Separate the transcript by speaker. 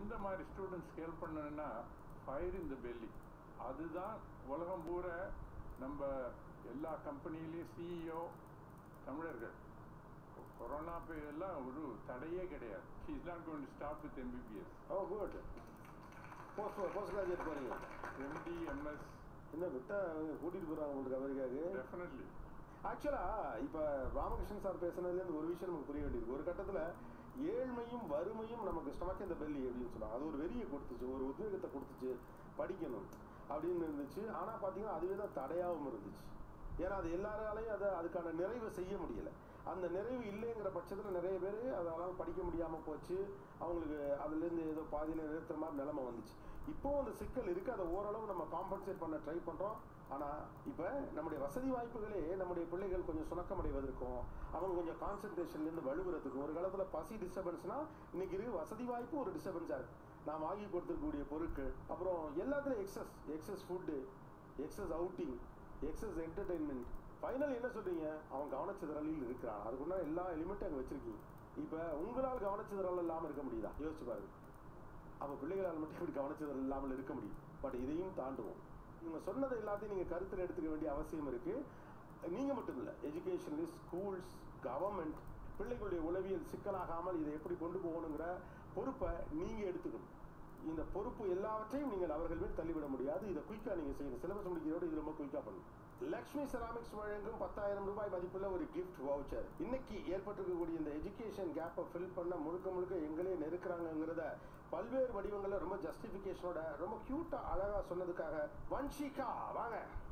Speaker 1: எந்த மாதிரி students help பண்ணணும்னா ஃபயர் இன் த பெல்லி அதுதான் உலகம் பூரா நம்ம எல்லா கம்பெனிலையும் சிஇஓ தமிழர்கள் கொரோனா எல்லாம் ஒரு தடையே கிடையாது is not going to stop with MBBS
Speaker 2: oh good post post graduate போறீங்க
Speaker 1: எம்டி எம்எஸ்
Speaker 2: என்ன விட்டா அவங்க கூட்டிட்டு போறாங்க உங்களுக்கு அமெரிக்காவுக்கு
Speaker 1: டெஃபினெட்லி
Speaker 2: ஆக்சுவலா இப்ப ராமகிருஷ்ணன் சார் பேசுனதுலேருந்து ஒரு விஷயம் நமக்கு புரிய வேண்டியது ஒரு கட்டத்துல ஏழ்மையும் வறுமையும் நமக்கு ஸ்டமக் இந்த பெல்லி அப்படின்னு சொன்னாங்க அது ஒரு வெறியை கொடுத்துச்சு ஒரு உத்வேகத்தை கொடுத்துச்சு படிக்கணும் அப்படின்னு இருந்துச்சு ஆனா பாத்தீங்கன்னா அதுவே தான் தடையாகவும் இருந்துச்சு ஏன்னா அது எல்லாராலையும் அதை அதுக்கான நிறைவை செய்ய முடியல அந்த நிறைவு இல்லைங்கிற பட்சத்தில் நிறைய பேர் அதெல்லாம் படிக்க முடியாமல் போச்சு அவங்களுக்கு அதுலேருந்து ஏதோ பாதியில் நிறுத்துற மாதிரி நிலைமை வந்துச்சு இப்போ அந்த சிக்கல் இருக்குது அதை ஓரளவு நம்ம காம்பன்சேட் பண்ண ட்ரை பண்ணுறோம் ஆனால் இப்போ நம்முடைய வசதி வாய்ப்புகளே நம்முடைய பிள்ளைகள் கொஞ்சம் சுணக்கமடைவதற்கும் அவங்க கொஞ்சம் கான்சன்ட்ரேஷன்லேருந்து வலுவுறதுக்கும் ஒரு காலத்தில் பசி டிஸ்டர்பன்ஸ்னால் இன்னைக்கு இருக்கு வசதி வாய்ப்பு ஒரு டிஸ்டர்பன்ஸாக இருக்குது நான் வாங்கி கொடுத்துருக்கக்கூடிய பொருட்கள் அப்புறம் எல்லாத்துலேயும் excess excess food excess outing excess entertainment final என்ன சொல்றீங்க அவன் கவனச்சிதறலில் இருக்கிறான் அதுக்குன்னா எல்லா எலிமெண்ட்டும் அங்கே வச்சிருக்கீங்க இப்போ உங்களால் கவனச்சிதறல் இல்லாமல் இருக்க முடியுதா யோசிச்சு பாருங்க அப்போ பிள்ளைகளால் மட்டும் இப்படி கவனச்சிதறல் இல்லாமல் இருக்க முடியும் பட் இதையும் தாண்டுவோம் நீங்கள் சொன்னதை எல்லாத்தையும் நீங்கள் கருத்தில் எடுத்துக்க வேண்டிய அவசியம் இருக்கு நீங்கள் மட்டும் இல்லை எஜுகேஷனலிஸ்ட் ஸ்கூல்ஸ் கவர்மெண்ட் பிள்ளைகளுடைய உளவியல் சிக்கலாகாமல் இதை எப்படி கொண்டு போகணுங்கிற பொறுப்பை நீங்கள் எடுத்துக்கணும் இந்த பொறுப்பு எல்லாவற்றையும் நீங்கள் அவர்கள் மேல் தள்ளிவிட முடியாது இதை குயிக்காக நீங்கள் செய்யணும் சிலபஸ் முடிக்கிறோட இது ரொம்ப குயிக்காக பண்ணணும் லக்ஷ்மி செராமிக்ஸ் வழங்கும் பத்தாயிரம் ரூபாய் மதிப்புள்ள ஒரு கிஃப்ட் வவுச்சர் இன்னைக்கு ஏற்பட்டிருக்கக்கூடிய இந்த எஜுகேஷன் கேப்பை ஃபில் பண்ண முழுக்க முழுக்க எங்களே நெருக்கிறாங்கிறத பல்வேறு வடிவங்களில் ரொம்ப ஜஸ்டிஃபிகேஷனோட ரொம்ப க்யூட்டாக அழகாக சொன்னதுக்காக வன்ஷிகா வாங்க